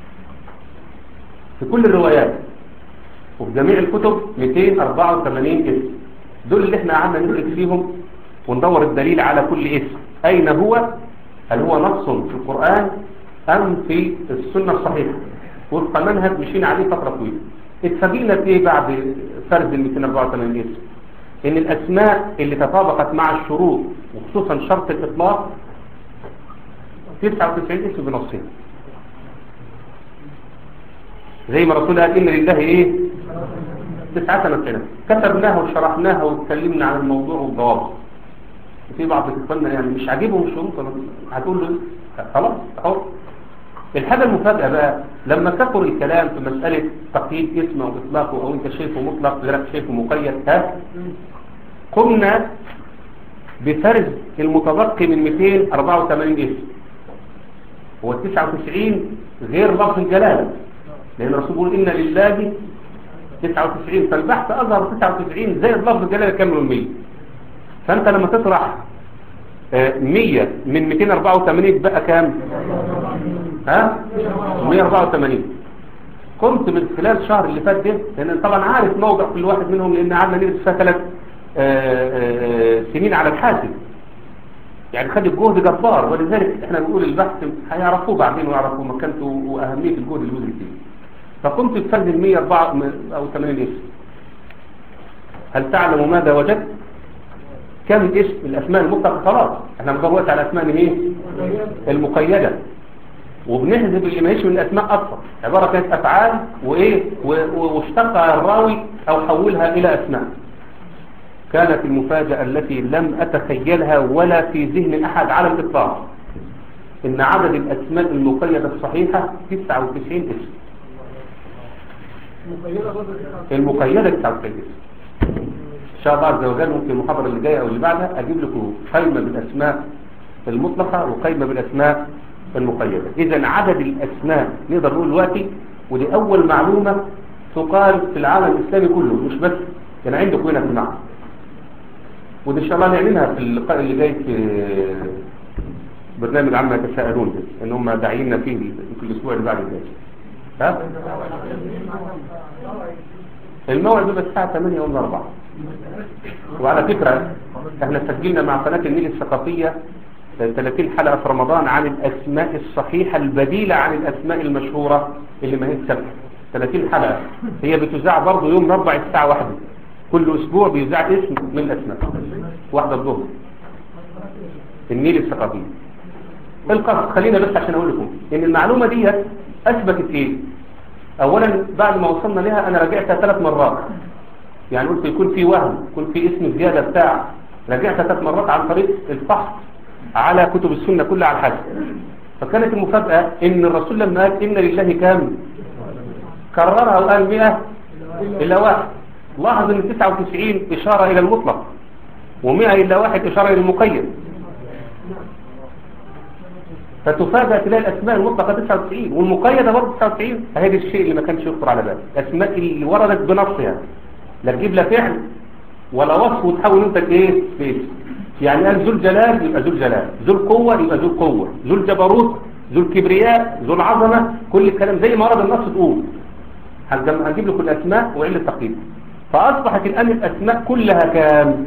في كل الروايات وفي جميع الكتب 284 اسم دول اللي احنا قعدنا ندرس فيهم وندور الدليل على كل اسم أين هو هل هو نص في القرآن أم في السنة الصحيحة وفق منهج مشينا عليه فترة طويلة اتفاجئنا في ايه بعد فرد ال 284 اسم ان الاسماء اللي تطابقت مع الشروط وخصوصا شرط الاطلاق 99 اسم بنصين زي ما الرسول قال ان لله ايه 99 كتبناها وشرحناها واتكلمنا عن الموضوع والضوابط في بعض اخواننا يعني مش عاجبهم الشروط هتقول له خلاص اهو الحاجة المفاجأة بقى لما كثر الكلام في مسألة تقييد اسمه وإطلاقه أو أنت شايفه مطلق غيرك شايفه مقيد ها قمنا بفرز المتبقي من 284 اسم هو 99 غير لفظ الجلالة لأن الرسول بيقول إن لله 99 فالبحث أظهر 99 زي لفظ الجلالة كامل 100 فأنت لما تطرح آه، 100 من 284 بقى كام؟ ها 184 قمت من خلال شهر اللي فات ده لان طبعا عارف موضع كل واحد منهم لان قعدنا ندرس فيها ثلاث سنين على الحاسب يعني خد الجهد جبار ولذلك احنا بنقول البحث هيعرفوه بعدين ويعرفوا مكانته واهميه الجهد اللي بذل فيه فقمت بفرد ال 104 او 80 اسم هل تعلم ماذا وجدت؟ كم اسم الاسماء المطلقه خلاص احنا بندور على اسماء ايه؟ المقيده وبنحذف اللي ماهيش من الاسماء اصلا عباره كانت افعال وايه و- و- واشتقها الراوي او حولها الى اسماء كانت المفاجأة التي لم أتخيلها ولا في ذهن أحد على الإطلاق إن عدد الأسماء المقيدة الصحيحة 99 اسم مقيدة برضه المقيدة 99 اسم إن شاء الله عز وجل ممكن المحاضرة اللي جاية أو اللي بعدها أجيب لكم قائمة بالأسماء المطلقة وقائمة بالأسماء المقيدة إذا عدد الأسماء نقدر نقول دلوقتي ودي أول معلومة تقال في العالم الإسلامي كله مش بس كان عندكم هنا في المعهد ودي إن شاء الله نعلنها في اللقاء اللي جاي في برنامج عما يتساءلون ده ان هم داعينا فيه في الاسبوع اللي بعد الجاي ها الموعد بيبقى الساعه 8 يوم الاربعاء وعلى فكره احنا سجلنا مع قناه النيل الثقافيه 30 حلقه في رمضان عن الاسماء الصحيحه البديله عن الاسماء المشهوره اللي ما هي ثابته 30 حلقه هي بتذاع برضه يوم الاربعاء الساعه 1 كل اسبوع بيذاع اسم من الاسماء واحده الظهر النيل الثقافيه القصد خلينا بس عشان اقول لكم ان المعلومة دي اثبتت ايه اولا بعد ما وصلنا لها انا راجعتها ثلاث مرات يعني قلت يكون في وهم يكون في اسم زيادة بتاع راجعتها ثلاث مرات عن طريق الفحص على كتب السنة كلها على الحسب فكانت المفاجأة ان الرسول لما قال ان لله كام كررها وقال 100 الا واحد لاحظ ان 99 اشارة الى المطلق و100 الا واحد اشارة الى المقيد فتفاجأ تلاقي الأسماء المطلقة 99 والمقيدة برضه 99 فهذا الشيء اللي ما كانش يخطر على بالك الأسماء اللي وردت بنصها لا تجيب لا فعل ولا وصف وتحول انت ايه في يعني قال ذو الجلال يبقى ذو الجلال ذو القوة يبقى ذو القوة ذو الجبروت ذو الكبرياء ذو العظمة كل الكلام زي ما ورد النص تقول هنجم- هنجيب لكم الأسماء وعلة التقييد فأصبحت الآن الأسماء كلها كام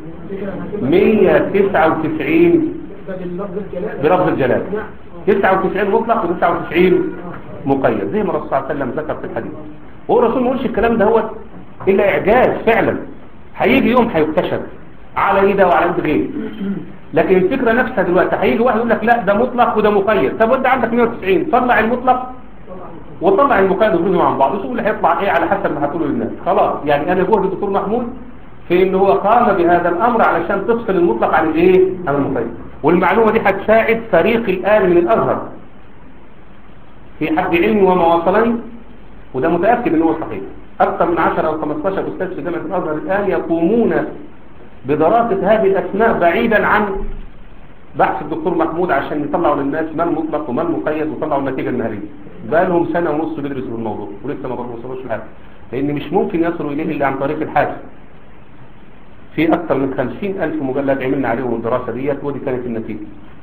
199 ده باللفظ الجلال بلفظ الجلال نعم 99 مطلق و99 مقيد زي ما الرسول صلى الله عليه وسلم ذكر في الحديث هو الرسول ما قالش الكلام ده هو الا اعجاز فعلا هيجي يوم هيكتشف على ايه ده وعلى ايد غيره لكن الفكره نفسها دلوقتي هيجي واحد يقول لك لا ده مطلق وده مقيد طب وانت عندك 190 طلع المطلق وطلع المقيد وفرزهم عن بعض شوف اللي هيطلع ايه على حسب ما هتقوله للناس خلاص يعني انا جهد الدكتور محمود في ان هو قام بهذا الامر علشان تفصل المطلق عن الايه عن المقيد والمعلومه دي هتساعد فريق الان من الازهر في حد علمي وما وصلني وده متاكد ان هو صحيح اكثر من 10 او 15 استاذ في جامعه الازهر الان يقومون بدراسه هذه الاسماء بعيدا عن بحث الدكتور محمود عشان يطلعوا للناس ما المطلق وما المقيد ويطلعوا النتيجه النهائيه بقى لهم سنه ونص بيدرسوا في الموضوع ولسه ما وصلوش لحاجه لان مش ممكن يصلوا اليه الا عن طريق الحاسب في اكثر من 50 الف مجلد عملنا عليهم الدراسه ديت ودي كانت النتيجه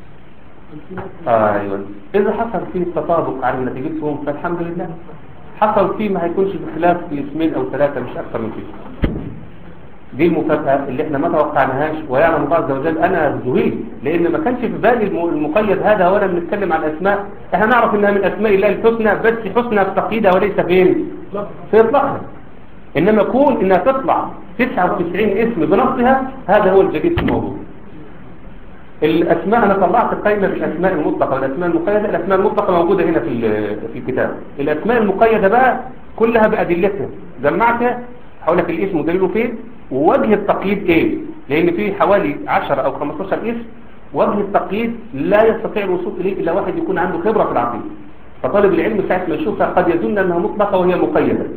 ايوه اذا حصل فيه تطابق على نتيجتهم فالحمد لله حصل فيه ما هيكونش بخلاف اسمين او ثلاثه مش اكثر من كده دي المفاجأة اللي احنا ما توقعناهاش ويعلم الله عز وجل انا ذهيل لان ما كانش في بالي الم- المقيد هذا ولا بنتكلم عن اسماء احنا نعرف انها من اسماء الله الحسنى بس حسنى في تقييدها وليس فين في اطلاقها انما كون انها تطلع 99 اسم بنصها هذا هو الجديد في الموضوع الاسماء انا طلعت قائمه بالاسماء المطلقه والاسماء المقيده الاسماء المطلقه موجوده هنا في ال- في الكتاب الاسماء المقيده بقى كلها بادلتها جمعتها هقول لك الاسم ودليله فين ووجه التقييد ايه لان في حوالي 10 او 15 اسم وجه التقييد لا يستطيع الوصول اليه الا واحد يكون عنده خبره في العقيده فطالب العلم ساعه ما يشوفها قد يظن انها مطلقه وهي مقيده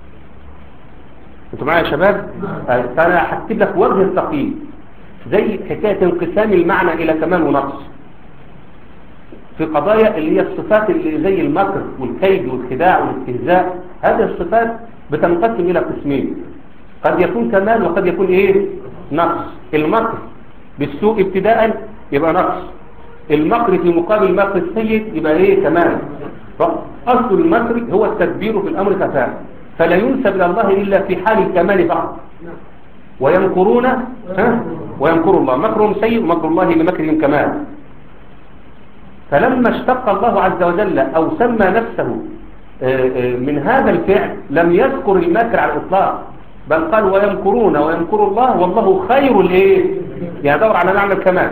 انتوا معايا يا شباب آه، فانا هكتب لك وجه التقييد زي حكايه انقسام المعنى الى كمال ونقص في قضايا اللي هي الصفات اللي زي المكر والكيد والخداع والاستهزاء هذه الصفات بتنقسم الى قسمين قد يكون كمال وقد يكون ايه نقص المكر بالسوء ابتداء يبقى نقص المكر في مقابل المكر السيء يبقى ايه كمال اصل المكر هو التدبير في الامر خفاء فلا ينسب الى الله الا في حال الكمال فقط ويمكرون ها ويمكر الله مكرهم سيء ومكر الله لمكرهم كمال فلما اشتق الله عز وجل أو سمى نفسه آه، آه، من هذا الفعل لم يذكر المكر على الإطلاق بل قال ويمكرون ويمكر الله والله خير الايه يعني دور على معنى الكمال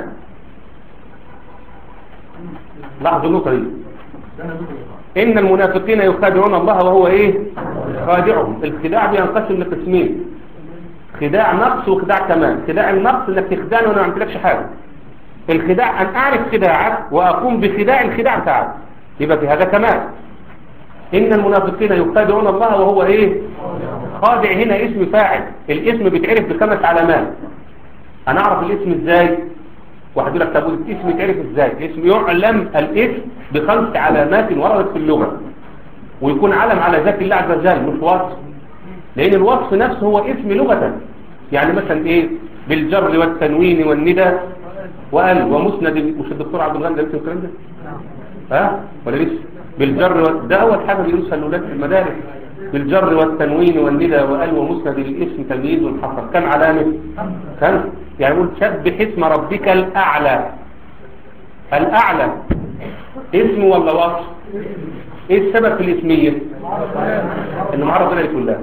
لاحظوا النقطة دي إن المنافقين يخادعون الله وهو إيه خادعهم الخداع بينقسم لقسمين خداع نقص وخداع كمال خداع النقص انك تخدعني وانا ما عملتلكش حاجه الخداع ان اعرف خداعك واقوم بخداع الخداع بتاعك يبقى في هذا كمال ان المنافقين يخادعون الله وهو ايه خادع هنا اسم فاعل الاسم بيتعرف بخمس علامات انا اعرف الاسم ازاي واحد يقول لك طب الاسم يتعرف ازاي الاسم يعلم الاسم بخمس علامات وردت في اللغه ويكون علم على ذات الله عز وجل مش وصف لان الوصف نفسه هو اسم لغه يعني مثلا ايه بالجر والتنوين والندى وقال ومسند مش الدكتور عبد الغني ده لسه الكلام ده ها ولا لسه بالجر وال... ده اول حاجه بيدرسها الاولاد في المدارس بالجر والتنوين والندى وقال ومسند الاسم تمييز والحصر كم علامه كم يعني يقول سبح اسم ربك الاعلى الاعلى اسم ولا وصف ايه السبب في الاسميه انه معرض الالف واللام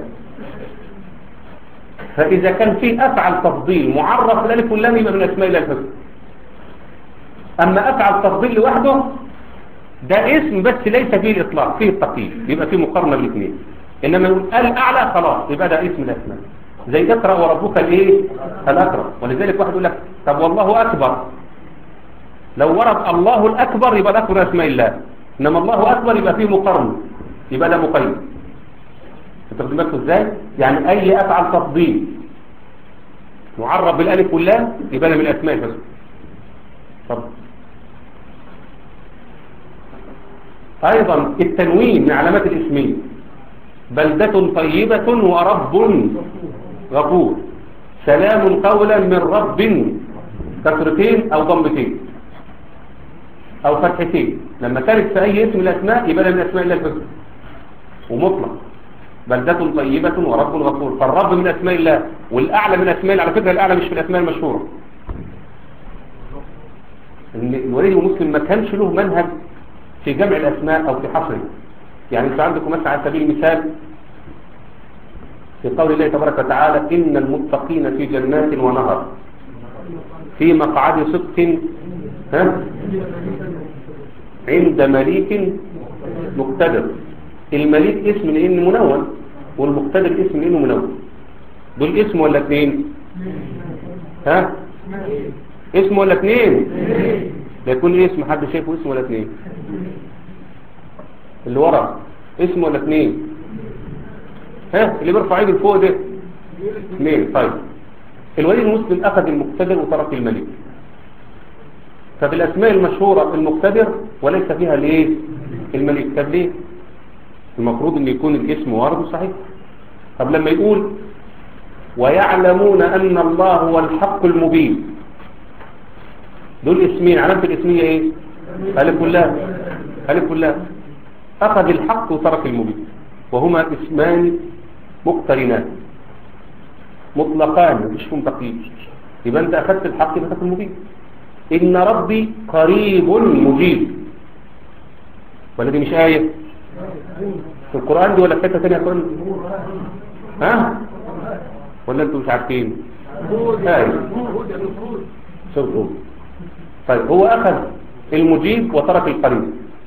فاذا كان في افعل تفضيل معرف الالف واللام يبقى من اسماء الله الحسنى اما افعل تفضيل لوحده ده اسم بس ليس فيه الاطلاق فيه التقييد يبقى فيه مقارنه بالاثنين انما يقول الاعلى خلاص يبقى ده اسم الاسماء زي اقرا وربك الايه الاكرم ولذلك واحد يقول لك طب والله اكبر لو ورد الله الاكبر يبقى ده اكبر اسماء الله انما الله اكبر يبقى فيه مقارنه يبقى ده مقيد انت واخد بالك ازاي يعني اي افعل تفضيل معرب بالالف واللام يبقى ده من الاسماء بس طب ايضا التنوين من علامات الاسميه بلدة طيبة ورب غفور سلام قولا من رب كسرتين او ضمتين او فتحتين لما ترد في اي اسم من الاسماء يبقى ده من اسماء الله الحسنى ومطلق بلدة طيبة ورب غفور فالرب من اسماء الله والاعلى من اسماء الله على فكرة الاعلى مش في الاسماء المشهورة ان الوليد ومسلم ما كانش له منهج في جمع الاسماء او في حصره يعني انت عندكم مثلا على سبيل المثال في قول الله تبارك وتعالى ان المتقين في جنات ونهر في مقعد صدق ها عند مليك مقتدر المليك اسم لانه منون والمقتدر اسم لانه منون دول اسم ولا اثنين ها اسم ولا اثنين لا يكون اسم حد شايفه اسم ولا اثنين اللي ورا اسم ولا اثنين ها اللي بيرفع ايده لفوق ده اثنين طيب الولي المسلم اخذ المقتدر وترك الملك ففي الاسماء المشهورة المقتدر وليس فيها الايه الملك طب ليه المفروض ان يكون الاسم وارد صحيح طب لما يقول ويعلمون ان الله هو الحق المبين دول اسمين علامة الاسمية ايه الف واللام الف واللام اخذ الحق وترك المبين وهما اسمان مقترنان مطلقان مفيش فيهم تقييد يبقى انت اخذت الحق يبقى تاخد المبين ان ربي قريب مجيب ولا دي مش آية في القرآن دي ولا في حته ثانيه في القرآن ها ولا انتوا مش عارفين آية سورة هود طيب هو أخذ المجيب وترك القريب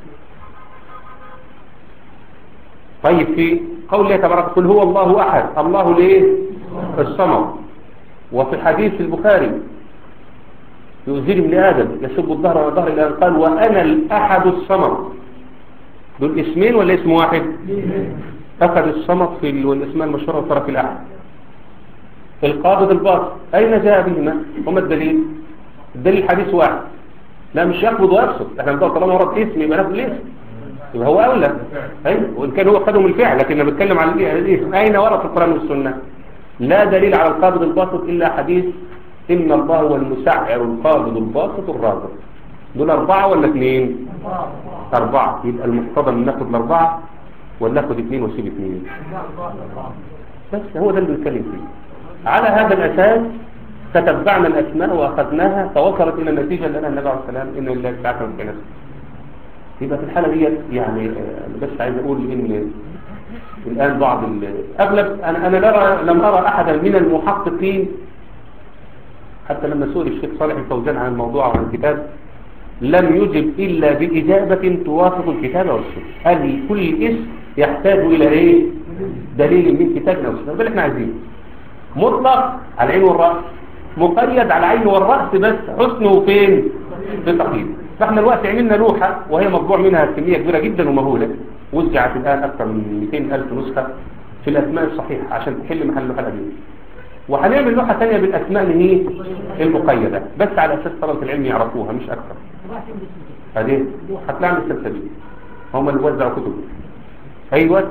طيب في قول الله تبارك قل هو الله أحد الله ليه الصمد وفي حديث البخاري يؤذيني ابن آدم يسب الظهر والظهر إلى أن قال وأنا الأحد الصمد دول اسمين ولا اسم واحد أخذ الصمد في الاسمان المشهورة وترك الأحد القابض الباطل أين جاء بهما هما الدليل الدليل حديث واحد لا مش يقبض ويقصد احنا بنقول طالما ورد اسم يبقى ناخد الاسم يبقى هو أولى أيوة وإن كان هو خدهم الفعل لكن انا بتكلم عن الاسم أين ورد في القرآن والسنة لا دليل على القابض الباسط إلا حديث إن الله هو المسعر القابض الباسط الرازق دول أربعة ولا اثنين أربعة يبقى المقتضى ان ناخد الأربعة ولا ناخد اثنين وسيب اثنين بس هو ده اللي بنتكلم فيه على هذا الأساس تتبعنا الأسماء وأخذناها فوصلت إلى النتيجة اللي أنا النبي عليه السلام إن الله تعالى في نفسه يبقى في الحالة دي يعني أنا بس عايز أقول إن الآن بعض أغلب أنا أنا لرى لم أرى أحدا من المحققين حتى لما سئل الشيخ صالح الفوزان عن الموضوع وعن الكتاب لم يجب إلا بإجابة توافق الكتاب والسنة هذه كل اسم يحتاج إلى إيه دليل من كتاب أو سنة ده اللي احنا عايزينه مطلق على العين والرأس مقيد على العين والرأس بس حسنه فين في تقييد فاحنا دلوقتي عملنا لوحة وهي مطبوع منها كمية كبيرة جدا ومهولة وزعت الآن أكثر من 200 ألف نسخة في الأسماء الصحيحة عشان تحل محل اللوحة القديمة وهنعمل لوحة ثانية بالأسماء اللي هي المقيدة بس على أساس طلبة العلم يعرفوها مش أكثر هذه هتلاقي من السلسلين هم اللي وزعوا كتب أيوة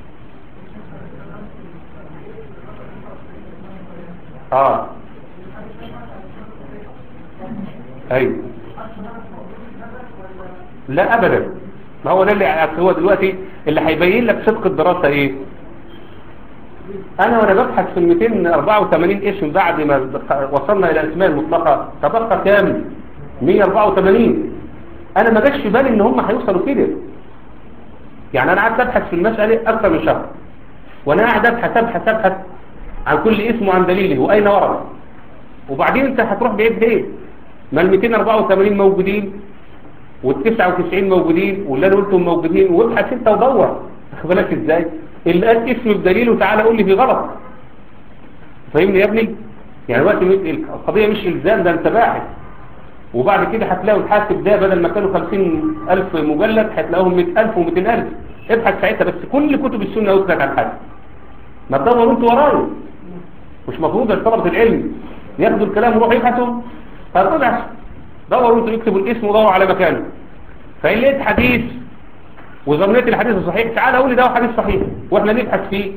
آه أيوة لا أبدا ما هو ده اللي هو دلوقتي اللي هيبين لك صدق الدراسة إيه أنا وأنا ببحث في ال 284 اسم بعد ما وصلنا إلى الأسماء المطلقة تبقى كام 184 أنا ما جاش في بالي إن هم هيوصلوا كده يعني أنا قعدت أبحث في المسألة أكثر من شهر وأنا قاعد أبحث أبحث أبحث عن كل اسم وعن دليله وأين ورد وبعدين أنت هتروح بعيد ليه ما ال 284 موجودين وال 99 موجودين واللي أنا قلتهم موجودين وابحث أنت ودور واخد بالك إزاي اللي قال اسم بدليله تعالى قول لي في غلط فاهمني يا ابني يعني وقت القضية مش إلزام ده انت باحث وبعد كده هتلاقوا الحاسب ده بدل ما كانوا 50 ألف مجلد هتلاقوهم 100 ألف و200 ألف ابحث ساعتها بس كل كتب السنة يطلق على الحاسب ما تدوروا انتوا ورايا مش مفروض طلبة العلم ياخدوا الكلام ويروحوا يبحثوا فابحث دوروا انتوا يكتبوا الاسم ودوروا على مكانه فإن لقيت حديث وظنيت الحديث صحيح تعالى قول لي ده حديث صحيح واحنا نبحث فيه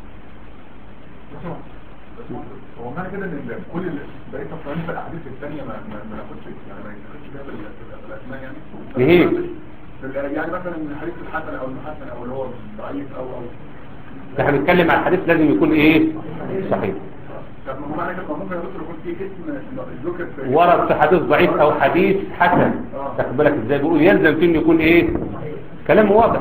هو معنى كده ان كل بقيت افضل في الاحاديث الثانيه ما ما ما ناخدش يعني ما ناخدش بيها بال- بالاسماء يعني ليه؟ بال- يعني مثلا الحديث الحسن او المحسن او اللي هو ضعيف او او احنا بنتكلم عن الحديث لازم يكون ايه صحيح طب ما هو معنى كده ما ممكن يدخل يكون في اسم ذكر في ورد في حديث ضعيف او حديث حسن تاخد بالك ازاي بيقول يلزم فيه انه يكون ايه كلام واضح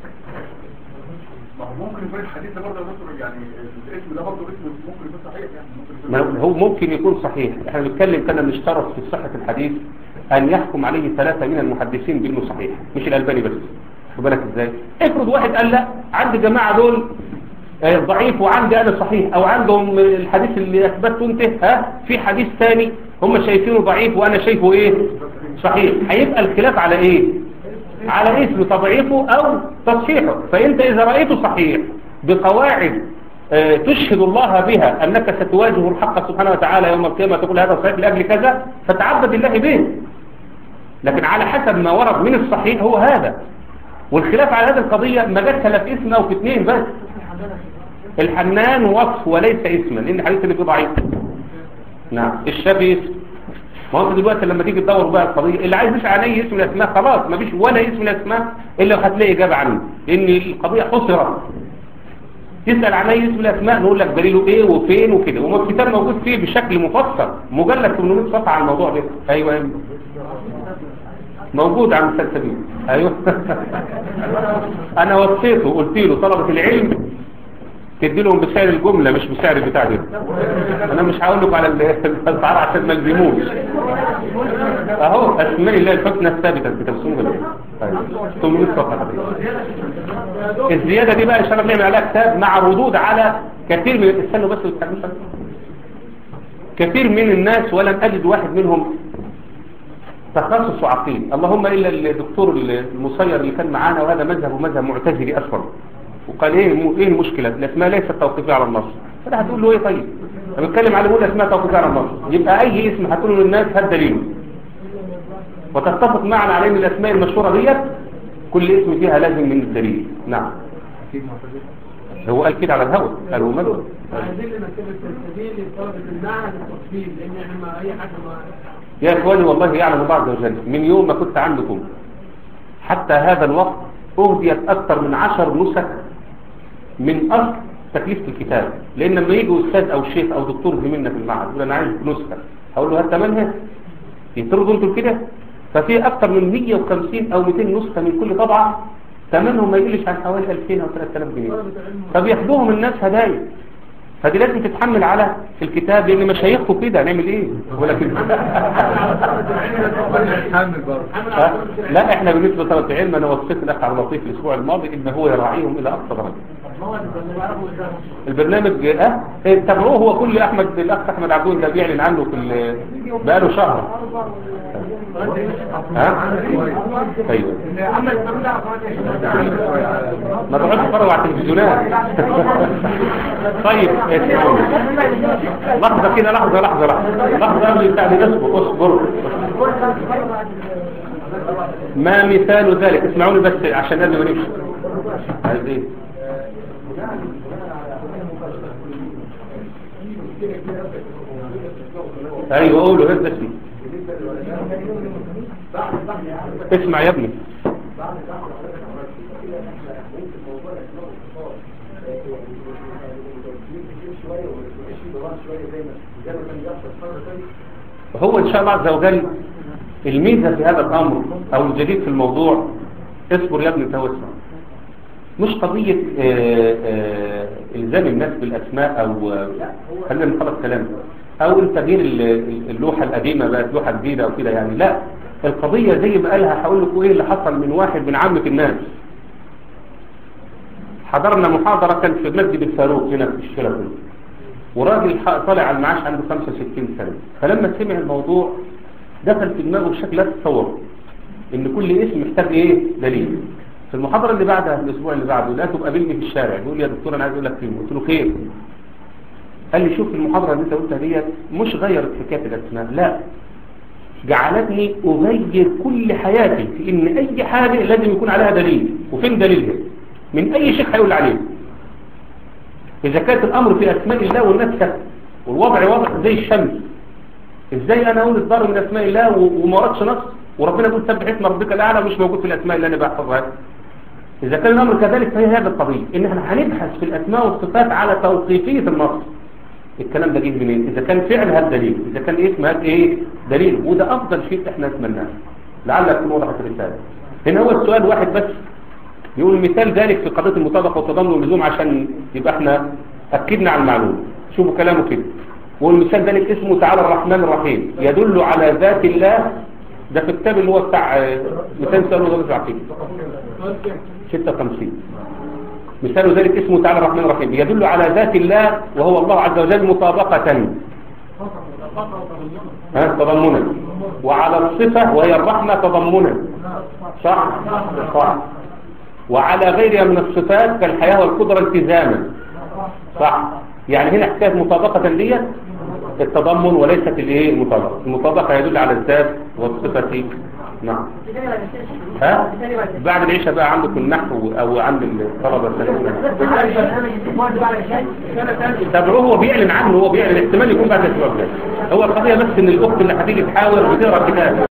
ما هو ممكن يكون الحديث ده برضه يذكر يعني الاسم ده برضه اسم ممكن يكون صحيح يعني ممكن يكون ما هو ممكن يكون صحيح احنا بنتكلم كنا بنشترط في صحة الحديث ان يحكم عليه ثلاثة من المحدثين بانه صحيح مش الالباني بس خد بالك ازاي افرض واحد قال لا عند جماعة دول آه، ضعيف وعندي انا صحيح او عندهم الحديث اللي اثبته انت ها في حديث ثاني هم شايفينه ضعيف وانا شايفه ايه صحيح هيبقى الخلاف على ايه على اسم تضعيفه او تصحيحه فانت اذا رأيته صحيح بقواعد آه، تشهد الله بها انك ستواجه الحق سبحانه وتعالى يوم القيامة تقول هذا صحيح لاجل كذا فتعبد الله به لكن على حسب ما ورد من الصحيح هو هذا والخلاف على هذه القضية ما جاتها لا في اسم او في اثنين بس الحنان وصف وليس اسما لان الحديث اللي فيه ضعيف نعم الشافي اسم ما هو انت دلوقتي لما تيجي تدور بقى القضيه اللي عايز يسال عن اي اسم من الاسماء خلاص ما فيش ولا اسم من الاسماء الا هتلاقي اجابه عنه لان القضيه حصرت تسال عن اي اسم من الاسماء نقول لك دليله ايه وفين وكده وما الكتاب موجود فيه بشكل مفصل مجلد 800 صفحه على الموضوع ده ايوه أيوة. موجود عند السلسبيل ايوه انا وصيته وقلت له طلبه العلم تدي لهم بسعر الجملة مش بسعر البتاع ده انا مش هقول لكم على ال- الاسعار عشان ما تلزموش اهو اسماء الله الحسنى الثابتة في تفسير الله طيب 800 صفحة تقريبا. الزيادة دي بقى ان شاء الله بنعمل عليها كتاب مع ردود على كثير من استنوا بس والتعليم كثير من الناس ولم اجد واحد منهم تخصص عقيم اللهم الا الدكتور المصير اللي كان معانا وهذا مذهب مذهب معتزلي اصلا وقال ايه الم- ايه المشكله الاسماء ليست توقيفيه على النص فانا هتقول له ايه طيب انا بتكلم على بقول اسماء توقيفيه على النص يبقى اي اسم هتقوله للناس هات دليله وتتفق معنا على ان الاسماء المشهوره ديت كل اسم فيها لازم من الدليل نعم هو قال كده على الهوى قال هو ماله عايزين مكتبة السبيل لطلبة المعهد التفصيل لان احنا ما اي حد ما يا اخواني والله يعلم الله عز وجل من يوم ما كنت عندكم حتى هذا الوقت أهديت أكثر من عشر نسخ من أصل تكليف الكتاب لأن لما يجي أستاذ أو شيخ أو دكتور زميلنا في المعهد يقول أنا عايز نسخة هقول له هات ثمنها يفترضوا انتوا كده ففي أكثر من 150 أو 200 نسخة من كل طبعة ثمنهم ما يقلش عن حوالي 2000 أو 3000 جنيه فبياخدوهم الناس هدايا فدي لازم تتحمل على الكتاب لأن مشايخكم كده هنعمل إيه ولكن حامل برضه لا احنا بالنسبة لطلبة العلم انا وصيت الاخ عبد اللطيف الاسبوع الماضي ان هو يراعيهم الى اقصى درجة البرنامج اه إيه، تابعوه هو كل احمد الاخ احمد عبدون ده بيعلن عنه في ال- بقاله شهر ها ايوه ما تقعدش تتفرج على التلفزيونات طيب اسمعوا. لحظه كده لحظه لحظه لحظه لحظه قبل بتاع دي اصبر اصبر ما مثال ذلك اسمعوني بس عشان قبل ما نمشي عايز ايه ايوه قولوا هز اسمي اسمع يا ابني هو ان شاء الله عز وجل الميزه في هذا الامر او الجديد في الموضوع اصبر يا ابني توسع مش قضية آه، آه، إلزام الناس بالأسماء أو آه، خلينا نخلص كلام أو تغيير ال- اللوحة القديمة بقت لوحة جديدة أو كده يعني لا القضية زي ما قالها هقول لكم إيه اللي حصل من واحد من عامة الناس حضرنا محاضرة كانت في مسجد الفاروق هنا في الشيراتون وراجل ح- طالع على المعاش عنده 65 سنة فلما سمع الموضوع دخل في دماغه بشكل لا تتصور ان كل اسم محتاج ايه دليل في المحاضرة اللي بعدها الاسبوع اللي بعده لقيته بقابلني في الشارع بيقول لي يا دكتور انا عايز اقول لك كلمه قلت له خير قال لي شوف المحاضرة اللي انت قلتها ديت مش غيرت حكاية الاسماء لا جعلتني اغير كل حياتي في ان اي حاجة لازم يكون عليها دليل وفين دليلها من اي شيخ هيقول عليه إذا كانت الأمر في أسماء الله والناس سكت والوضع واضح زي الشمس إزاي أنا أقول الضار من أسماء الله و- وما وردش نص وربنا يقول سبح اسم ربك الأعلى مش موجود في الأسماء اللي أنا بحفظها إذا كان الأمر كذلك فهي هذه القضية إن احنا هنبحث في الأسماء والصفات على توقيفية النص الكلام ده جه منين إذا كان فعل هذا دليل إذا كان اسم هذا إيه دليل وده أفضل شيء إحنا نتمناه لعل تكون وضحت الرسالة هنا هو السؤال واحد بس يقول مثال ذلك في قضية المطابقة والتضامن واللزوم عشان يبقى احنا أكدنا على المعلومة شوفوا كلامه كده والمثال ذلك اسمه تعالى الرحمن الرحيم يدل على ذات الله ده في الكتاب اللي هو بتاع آه، مثال سأله ضابط العقيدة 56 مثال ذلك اسمه تعالى الرحمن الرحيم يدل على ذات الله وهو الله عز وجل مطابقة ها تضمنا وعلى الصفة وهي الرحمة تضمنا صح صح وعلى غيرها من الصفات كالحياة والقدرة التزاما صح يعني هنا حكاية مطابقة ديت التضمن وليست الايه المطابقة المطابقة يدل على الذات والصفة نعم ها بعد العشاء بقى عندكم النحو او عند الطلبة الثانوية تابعوه هو بيعلن عنه هو بيعلن احتمال يكون بعد الاسبوع ده هو القضية بس ان الاخت اللي هتيجي تحاول بتقرا كتاب